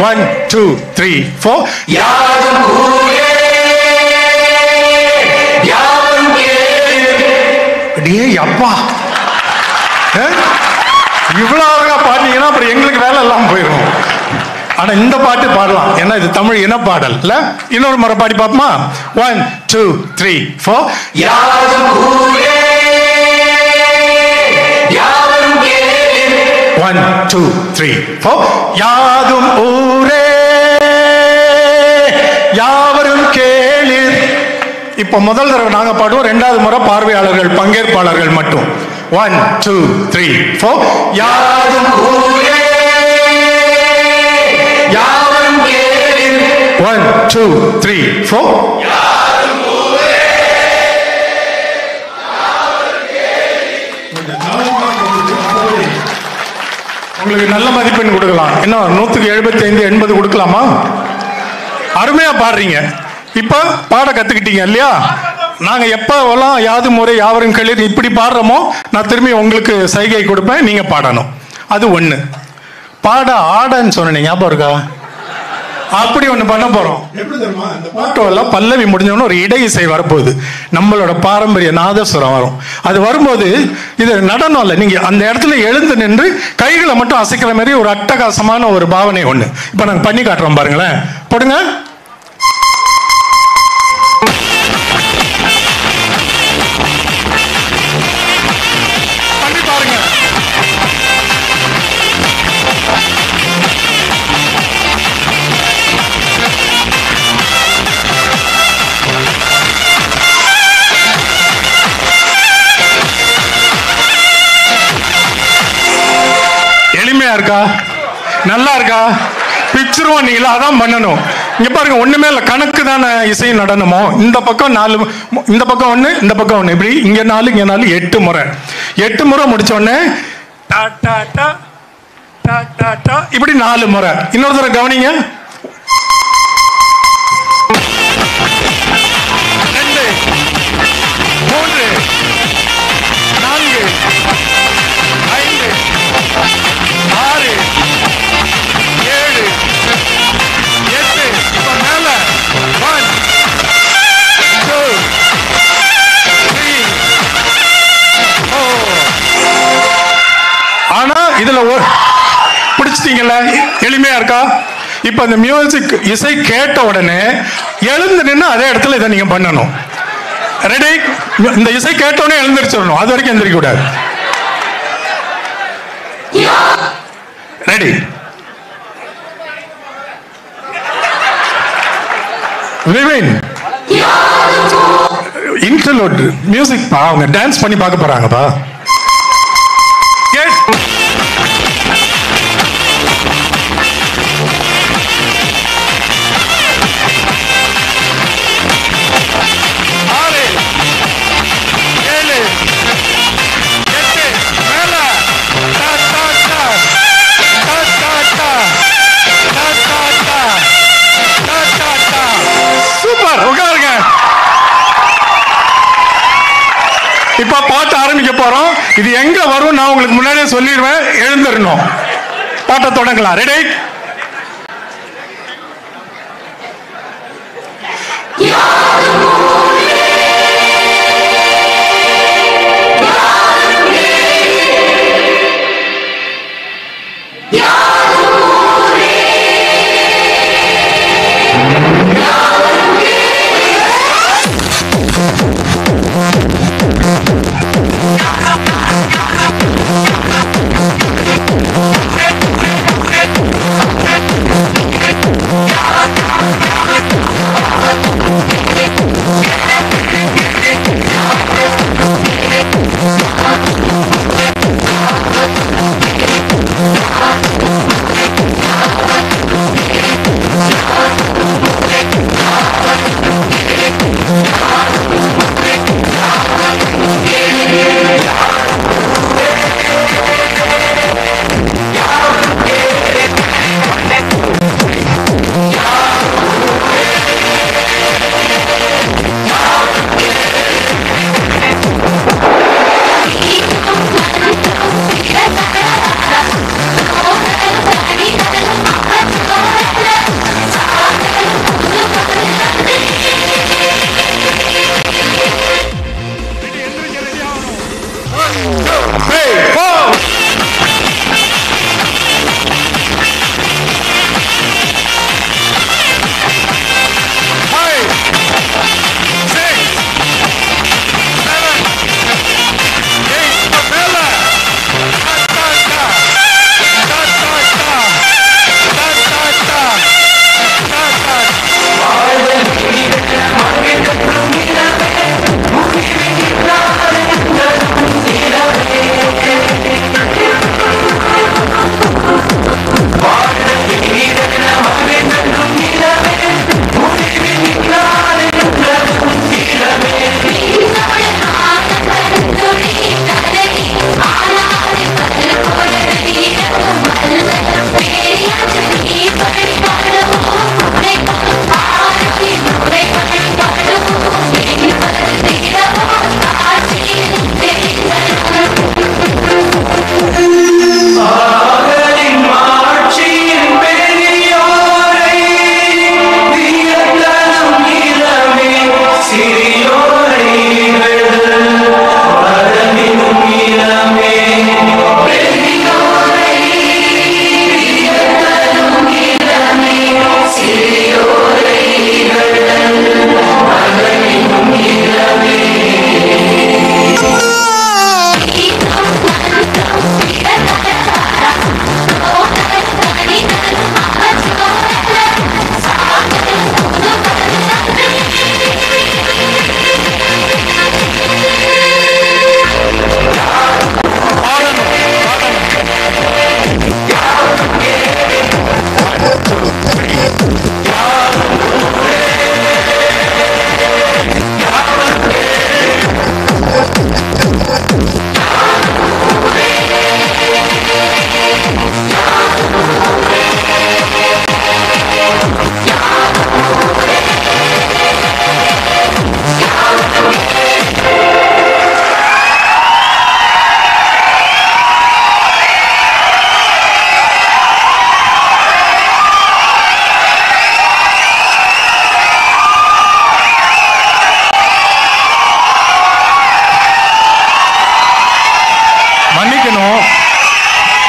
One two three four யாரும் ஊரே யாரும் கேளு அடியே அப்பா அஹ்? இவ்வளவு அழகா பாட்டீங்கன்னா அப்புறம் எங்களுக்கு வேலை எல்லாம் போயிடும் ஆனா இந்த பாட்டு பாடலாம் ஏன்னா இது தமிழ் இன பாடல் இல்ல இன்னொரு முறை பாடி பார்ப்போமா ஒன் டூ த்ரீ ஃபோர் யாரும் ஊரே யாரும் கேளு ஒன் டூ த்ரீ ஃபோர் யாதும் ஊரே யாவரும் கேளிர் இப்போ முதல் தடவை நாங்க பாடுவோம் ரெண்டாவது முறை பார்வையாளர்கள் பங்கேற்பாளர்கள் மட்டும் ஒன் டூ த்ரீ ஃபோர் யாதும் ஊரே யாரும் கேளு ஒன் டூ த்ரீ ஃபோர் உங்களுக்கு நல்ல மதிப்பெண் கொடுக்கலாம் என்ன நூத்துக்கு எழுபத்தி ஐந்து எண்பது கொடுக்கலாமா அருமையா பாடுறீங்க இப்ப பாட கத்துக்கிட்டீங்க இல்லையா நாங்க எப்போவெல்லாம் யாது முறை யாவரும் கேளு இப்படி பாடுறோமோ நான் திரும்பி உங்களுக்கு சைகை கொடுப்பேன் நீங்க பாடணும் அது ஒண்ணு பாட ஆடன்னு சொன்னீங்க ஞாபகம் இருக்கா அப்படி ஒண்ணு பண்ண போறோம் எப்படி தெரியுமா இந்த பாட்டோெல்லாம் பல்லவி முடிஞ்சவொன்னு ஒரு இடை இசை வரப்போகுது நம்மளோட பாரம்பரிய நாதஸ்வரம் வரும் அது வரும்போது இது நடனம் இல்லை நீங்க அந்த இடத்துல எழுந்து நின்று கைகளை மட்டும் அசைக்கிற மாதிரி ஒரு அட்டகாசமான ஒரு பாவனை ஒண்ணு இப்ப நாங்க பண்ணி காட்டுறோம் பாருங்களேன் போடுங்க பண்ணி பாருங்க எளிமையா இருக்கா நல்லா இருக்கா பிக்சரும் நீங்களா அதான் பண்ணணும் இங்க பாருங்க ஒண்ணுமே இல்ல கணக்கு தானே இசை நடனமோ இந்த பக்கம் நாலு மு- இந்த பக்கம் ஒண்ணு இந்த பக்கம் ஒண்ணு இப்படி இங்க நாலு இங்க நாலு எட்டு முறை எட்டு முறை முடிச்ச உடனே டா, டா, டா, டா, டா, டா, இப்படி நாலு முறை இன்னொரு தடவை கவனிங்க ரெண்டு மூன்று நான்கு ஐந்து ஆறு ஏழு எட்டு இப்ப மேல ஒன் டூ த்ரீ ஆனா இதுல ஒரு பிடிச்சிட்டீங்கல்ல எளிமையா இருக்கா இப்ப இந்த மியூசிக் இசை கேட்ட உடனே எழுந்து நின்று அதே இடத்துல இதை நீங்க பண்ணணும் ரெடி இந்த இசை கேட்ட உடனே எழுந்திரிச்சிடணும் அது வரைக்கும் எந்திரிக்க கூடாது ரெடி விவின் இன்டர்லோட் மியூசிக் பா அவங்க டான்ஸ் பண்ணி பார்க்க போறாங்கப்பா கேட் ஆறு ஏழு எட்டு மேல டா, டா, டா. டா, டா, டா. டா, டா, டா. டா, டா, டா. சூப்பர் உட்காருங்க இப்ப பாட்டு ஆரம்பிக்க போறோம் இது எங்க வரும் நான் உங்களுக்கு முன்னாடியே சொல்லிடுவேன் எழுந்திரணும் பாட்டை தொடங்கலாம் ரெடி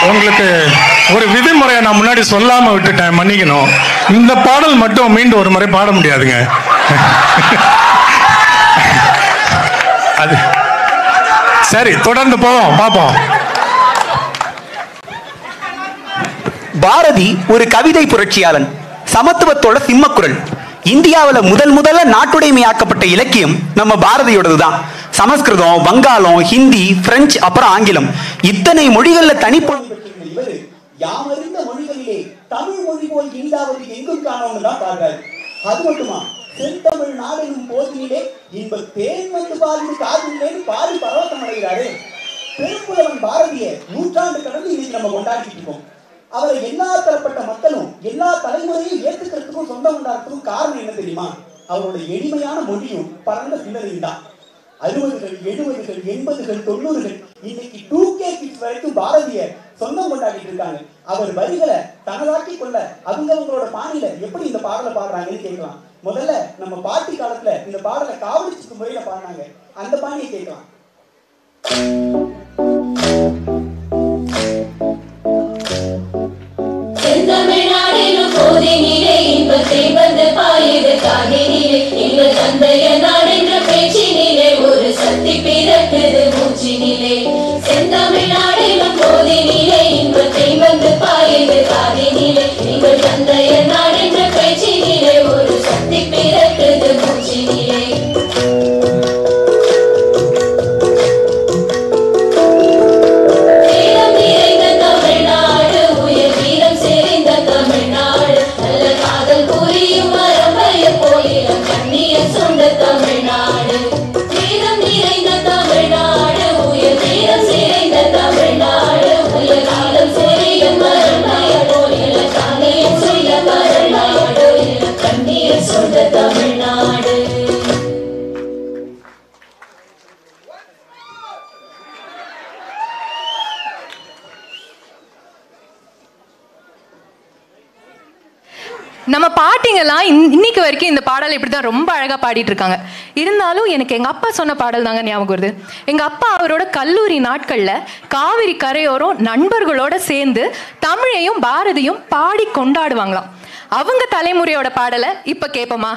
உங்களுக்கு ஒரு விதிமுறையை நான் முன்னாடி சொல்லாம விட்டுட்டேன் மன்னிக்கணும் இந்த பாடல் மட்டும் மீண்டும் ஒரு முறை பாட முடியாதுங்க அது சரி தொடர்ந்து போவோம் பார்ப்போம் பாரதி ஒரு கவிதை புரட்சியாளன் சமத்துவத்தோட சிம்மக்குரல் இந்தியாவுல முதல் முதல்ல நாட்டுடைமையாக்கப்பட்ட இலக்கியம் நம்ம பாரதியோடது தான் சமஸ்கிருதம் வங்காளம் ஹிந்தி பிரெஞ்சு அப்புறம் ஆங்கிலம் இத்தனை மொழிகள்ல தனிப்பொழி பெற்றிருந்த இவரு யாமறிந்த மொழிகளிலே தமிழ் மொழி போல் இனிதாவது எங்கும் காணோம்னு தான் பாடுறாரு அது மட்டுமா செந்தமிழ் நாடெனும் போதினிலே இன்ப தேன் வந்து பாருன்னு காதிலேன்னு பாடி பரவசம் அடைகிறாரு பெரும்புலவன் பாரதிய நூற்றாண்டு கடந்து இன்னைக்கு நம்ம கொண்டாடிட்டு இருக்கோம் அவரை எல்லா தரப்பட்ட மக்களும் எல்லா தலைமுறையும் ஏத்துக்கிறதுக்கும் சொந்தம் கொண்டாடுறதுக்கும் காரணம் என்ன தெரியுமா அவரோட எளிமையான மொழியும் பரந்த சிந்தனையும் தான் அறுபதுகள் எழுபதுகள் எண்பதுகள் தொண்ணூறுகள் இன்னைக்கு டூ கே கிட்ஸ் வரைக்கும் பாரதிய சொந்தம் கொண்டாடிட்டு இருக்காங்க அவர் வரிகளை தனதாக்கி கொள்ள அவங்கவங்களோட பாணியில எப்படி இந்த பாடலை பாடுறாங்கன்னு கேட்கலாம் முதல்ல நம்ம பாட்டி காலத்துல இந்த பாடலை காவலிச்சுக்கு முறையில பாடினாங்க அந்த பாணியை கேட்கலாம் செந்தமிழ்நாடெனும் போதினிலே இன்பத்தை வந்து பாயுது காதினிலே எங்கள் தந்தைய நாடென்ற பேச்சினிலே ஒரு சக்தி பிறக்குது மூச்சினிலே செந்தமிழ்நாடெனும் போதினிலே இன்பத்தை வந்து பாயுது காதினிலே எங்கள் தந்தைய நாடென்ற பேச்சினிலே ஒரு சக்தி பிறக்குது மூச்சினிலே வீரம் நிறைந்த தமிழ்நாடு உயர் வீரம் செறிந்த தமிழ்நாடு நல்ல காதல் புரியும் மரபைய போயிலும் கண்ணியம் சொந்த தமிழ்நாடு வீரம் நிறைந்த தமிழ்நாடு உயர் வீரம் செறிந்த தமிழ்நாடு உயர் வீரம் செறியும் மரபைய போயிலும் கண்ணியம் சொந்த தமிழ்நாடு கண்ணியம் சொந்த தமிழ்நாடு நம்ம பாட்டிங்கெல்லாம் இன்- இன்னைக்கு வரைக்கும் இந்த பாடல் இப்படி தான் ரொம்ப அழகாக பாடிட்டு இருக்காங்க இருந்தாலும் எனக்கு எங்கள் அப்பா சொன்ன பாடல் தாங்க ஞாபகம் வருது எங்கள் அப்பா அவரோட கல்லூரி நாட்களில் காவிரி கரையோரம் நண்பர்களோட சேர்ந்து தமிழையும் பாரதியும் பாடி கொண்டாடுவாங்களாம் அவங்க தலைமுறையோட பாடலை இப்போ கேட்போமா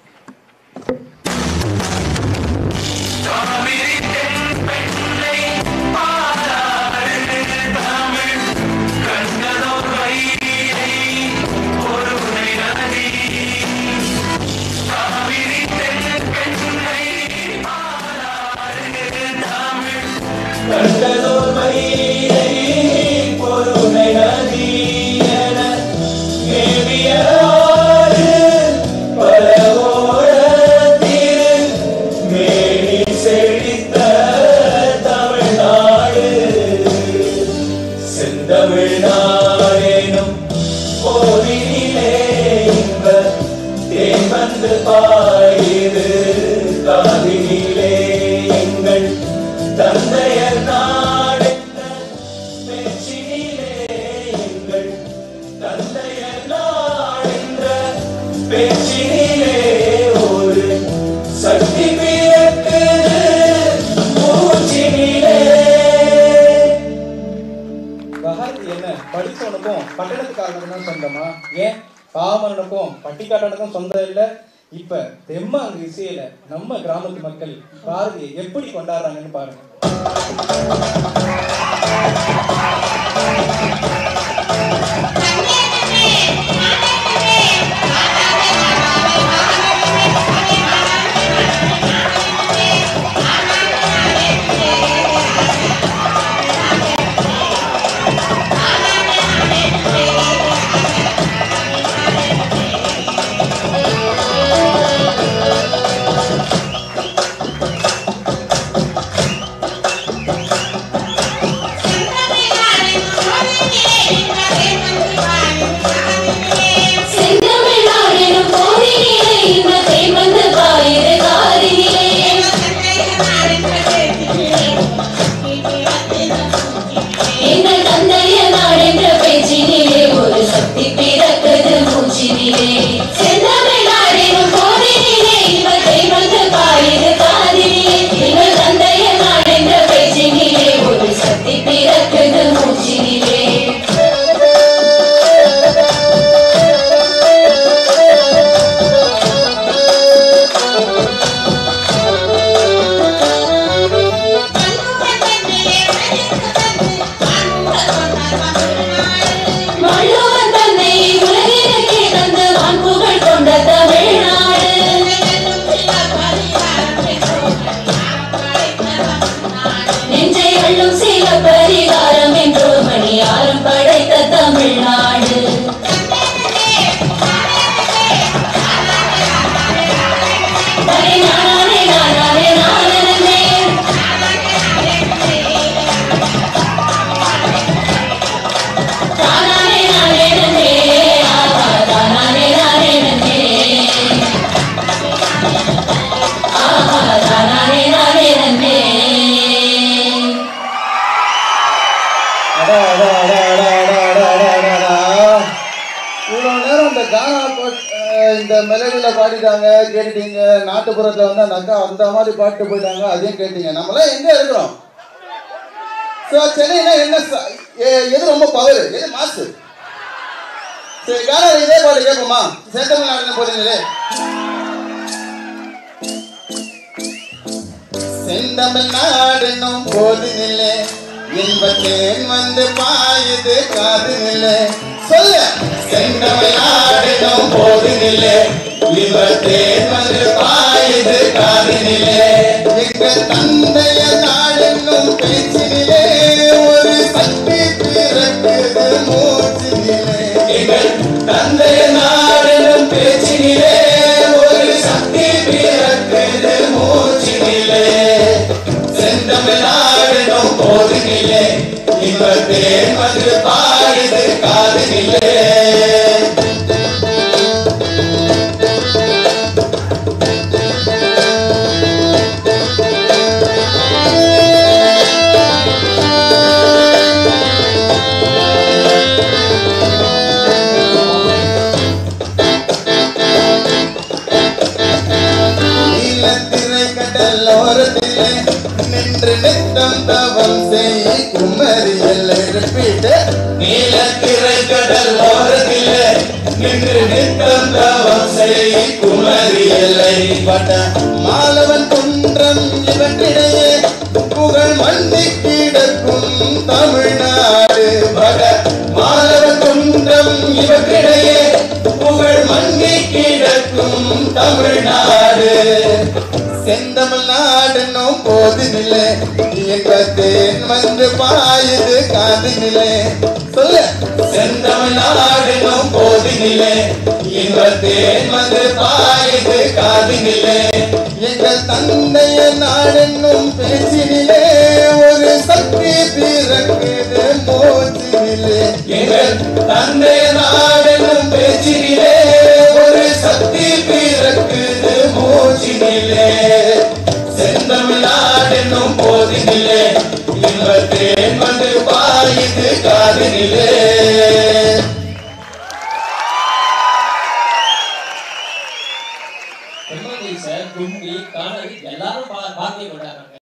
செந்தமிழ்நாடேனும் கோவிலே இன்ப தேன் வந்து பாயுது காதினிலே எங்கள் தந்தையர் நாடென்ற பேச்சினிலே எங்கள் தந்தையர் நாடென்ற பேச்சினிலே ஒரு சக்தி பிறக்குது மூச்சினிலே பாரதி என்ன படித்தவனுக்கும் பட்டணத்துக்காரனுக்கும் தான் சொந்தமா ஏன் பாமரனுக்கும் பட்டிக்காட்டனுக்கும் சொந்தம் இல்ல இப்ப தெம்மாங்கு இசையில நம்ம கிராமத்து மக்கள் பாரதியை எப்படி கொண்டாடுறாங்கன்னு பாருங்க வள்ளுவன் தன்னை உலகிற்கே தந்து வான்புகழ் கொண்ட தமிழ்நாடு நெஞ்சை அள்ளும் சில பரிகாரம் என்றோ மணியாரம் படைத்த தமிழ்நாடு தனி நானே நானே நானே தானானே நானே நன்னே ஆஹா தானானே நானே நன்னே ஆஹா தானானே நானே நன்னே அடா, அடா, அடா, அடா, அடா, அடா, அடா, அடா, அடா. இவ்வளவு நேரம் இந்த கானா பாட்- அஹ் இந்த மெலடியில பாடிட்டாங்க கேட்டுட்டீங்க நாட்டுப்புறத்துல வந்து அந்த அக்கா அந்த மாதிரி பாட்டு போயிட்டாங்க அதையும் கேட்டீங்க நம்மளாம் எங்க இருக்கிறோம் ஸோ சென்னையில என்ன ச- எ- எது ரொம்ப பவர் எது மாசு சரி கானா இதே பாட்டு கேட்போமா செந்தமிழ்நாடுன்னு போறீங்களே செந்தமிழ்நாடுன்னும் போது நில்லே இன்பத்தேன் வந்து பாயுது காது நில்லே சொல்ல செந்தமிழ்நாடுன்னும் போது நில்லே இன்பத்தேன் வந்து பாயுது காது நில்லே எங்க தந்தைய நாடென்னும் பேச்சினிலே ஒரு சக்தி பிறக்குது மூச்சினிலே எங்கள் தந்தைய நாடென்னும் பேச்சினிலே ஒரு சக்தி பிறக்குது மூச்சினிலே செந்தமிழ்நாடெனும் போதினிலே இவர் தேன் வந்து பாடுது காதினிலே நீலத்திரை கடலோரத்திலே நின்று நித்தம் தவம் செய் குமரியல் ரிப்பீட் நீலத்திரை கடலோரத்திலே நின்று நித்தம் தவம் செய் குமரியலை பட்ட மாலவன் குன்றம் இவற்றிடையே புகழ் மண்டி கிடக்கும் தமிழ்நாடு பட மாலவன் குன்றம் இவற்றிடையே புகழ் மண்டி கிடக்கும் தமிழ்நாடு செந்தமிழ்நாடுன்னும் போதினிலே எங்க தேன் வந்து பாயுது காதினிலே சொல்லு செந்தமிழ்நாடுன்னும் போதினிலே எங்க தேன் வந்து பாயுது காதினிலே எங்கள் தந்தைய நாடென்னும் பேச்சினிலே ஒரு சக்தி பிறக்குது மோச்சினிலே எங்கள் தந்தைய நாடென்னும் பேச்சினிலே ஒரு சக்தி பிறக்குது மூச்சினிலே செந்தமிழ்நாடென்னும் போதினிலே இன்பத்தேன் வந்து பாயுது காதினிலே எம்எல்ஏ சார் கும்பி காணல் எல்லாரும் பா- பாக்கியம் கொண்டாடுறாங்க